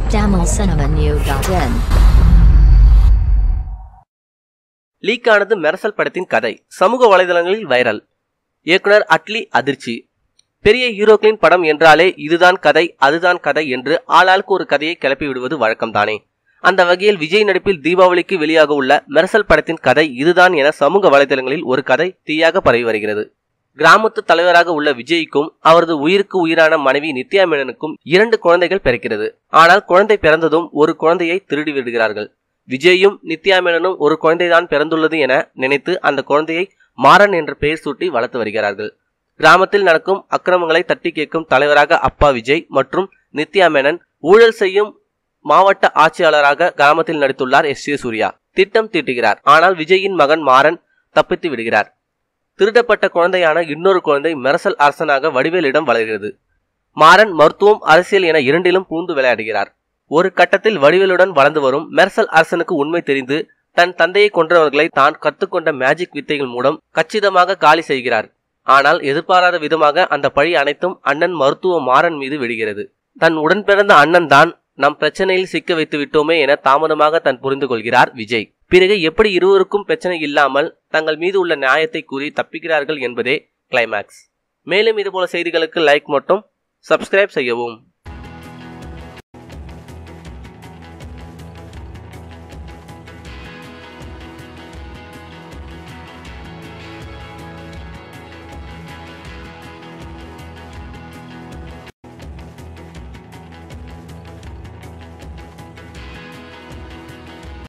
tamilcinemanew.in league ஆனது மெரசல் படத்தின் கதை சமூக வலைதளங்களில் வைரல் இயக்குனர் அட்லி அதிர்ச்சி பெரிய ஹீரோக்களின் படம் என்றாலே இதுதான் கதை அதுதான் கதை என்று ஆளாளுக்கு ஒரு கதையை கிளப்பி விடுவது வழக்கம்தானே அந்த வகையில் விஜய் நடிப்பில் தீபாவளிக்கு வெளியாக உள்ள மெரசல் படத்தின் கதை இதுதான் என சமூக வலைதளங்களில் ஒரு கதை தீயாக பரவி வருகிறது கிராமத்து தலைவராக உள்ள விஜய்க்கும் அவரது உயிருக்கு உயிரான மனைவி நித்யா மேனனுக்கும் இரண்டு குழந்தைகள் பிறக்கிறது ஆனால் குழந்தை பிறந்ததும் ஒரு குழந்தையை திருடி விடுகிறார்கள் விஜயும் நித்யா மேனனும் ஒரு குழந்தைதான் பிறந்துள்ளது என நினைத்து அந்த குழந்தையை மாறன் என்ற பெயர் சூட்டி வளர்த்து வருகிறார்கள் கிராமத்தில் நடக்கும் அக்கிரமங்களை தட்டி கேட்கும் தலைவராக அப்பா விஜய் மற்றும் நித்யா மேனன் ஊழல் செய்யும் மாவட்ட ஆட்சியாளராக கிராமத்தில் நடித்துள்ளார் எஸ் ஏ சூர்யா திட்டம் தீட்டுகிறார் ஆனால் விஜயின் மகன் மாறன் தப்பித்து விடுகிறார் திருடப்பட்ட குழந்தையான இன்னொரு குழந்தை மெரசல் அரசனாக வடிவேலிடம் வளர்கிறது மாறன் மருத்துவம் அரசியல் என இரண்டிலும் பூந்து விளையாடுகிறார் ஒரு கட்டத்தில் வடிவேலுடன் வளர்ந்து வரும் மெர்சல் அரசனுக்கு உண்மை தெரிந்து தன் தந்தையை கொன்றவர்களை தான் கற்றுக்கொண்ட மேஜிக் வித்தைகள் மூலம் கச்சிதமாக காலி செய்கிறார் ஆனால் எதிர்பாராத விதமாக அந்த பழி அனைத்தும் அண்ணன் மருத்துவ மாறன் மீது விடுகிறது தன் உடன் பிறந்த அண்ணன் தான் நம் பிரச்சனையில் சிக்க வைத்து விட்டோமே என தாமதமாக தன் புரிந்து கொள்கிறார் விஜய் பிறகு எப்படி இருவருக்கும் பிரச்சனை இல்லாமல் தங்கள் மீது உள்ள நியாயத்தை கூறி தப்பிக்கிறார்கள் என்பதே கிளைமேக்ஸ் மேலும் இதுபோல செய்திகளுக்கு லைக் மட்டும் சப்ஸ்கிரைப் செய்யவும்